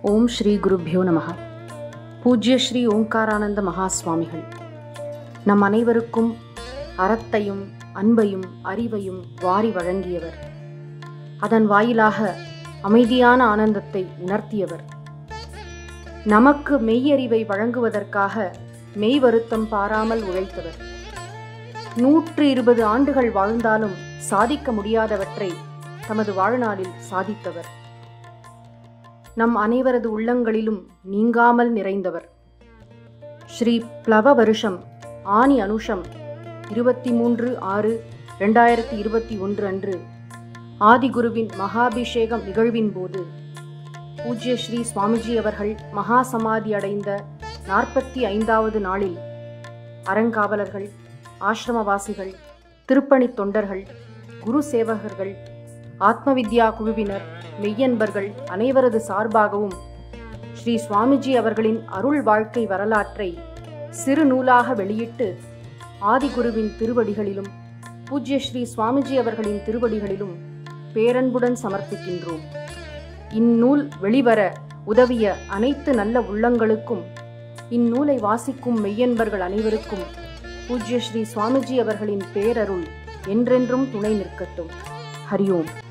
ஓம் ஸ்ரீ குருப்யோ நமஹ பூஜ்ய ஸ்ரீ ஓங்காரானந்த மகா சுவாமிகள் நம் அனைவருக்கும் அறத்தையும் அன்பையும் அறிவையும் வாரி வழங்கியவர் அதன் வாயிலாக அமைதியான ஆனந்தத்தை உணர்த்தியவர் நமக்கு மெய்யறிவை வழங்குவதற்காக மெய் வருத்தம் பாராமல் உழைத்தவர் நூற்று இருபது ஆண்டுகள் வாழ்ந்தாலும் சாதிக்க முடியாதவற்றை தமது வாழ்நாளில் சாதித்தவர் நம் அனைவரது உள்ளங்களிலும் நீங்காமல் நிறைந்தவர் ஸ்ரீ பிளவ வருஷம் ஆனி அனுஷம் இருபத்தி மூன்று ஆறு ரெண்டாயிரத்தி இருபத்தி ஒன்று அன்று ஆதிகுருவின் மகாபிஷேகம் நிகழ்வின் போது பூஜ்ய ஸ்ரீ சுவாமிஜி அவர்கள் மகா சமாதி அடைந்த நாற்பத்தி ஐந்தாவது நாளில் அறங்காவலர்கள் ஆசிரமவாசிகள் திருப்பணித் தொண்டர்கள் குரு சேவகர்கள் ஆத்ம வித்யா குழுவினர் மெய்யன்பர்கள் அனைவரது சார்பாகவும் ஸ்ரீ சுவாமிஜி அவர்களின் அருள் வாழ்க்கை வரலாற்றை சிறு நூலாக வெளியிட்டு ஆதிகுருவின் திருவடிகளிலும் பூஜ்ய ஸ்ரீ சுவாமிஜி அவர்களின் திருவடிகளிலும் பேரன்புடன் சமர்ப்பிக்கின்றோம் இந்நூல் வெளிவர உதவிய அனைத்து நல்ல உள்ளங்களுக்கும் இந்நூலை வாசிக்கும் மெய்யன்பர்கள் அனைவருக்கும் பூஜ்ய ஸ்ரீ சுவாமிஜி அவர்களின் பேரருள் என்றென்றும் துணை நிற்கட்டும் ஹரி ஓம்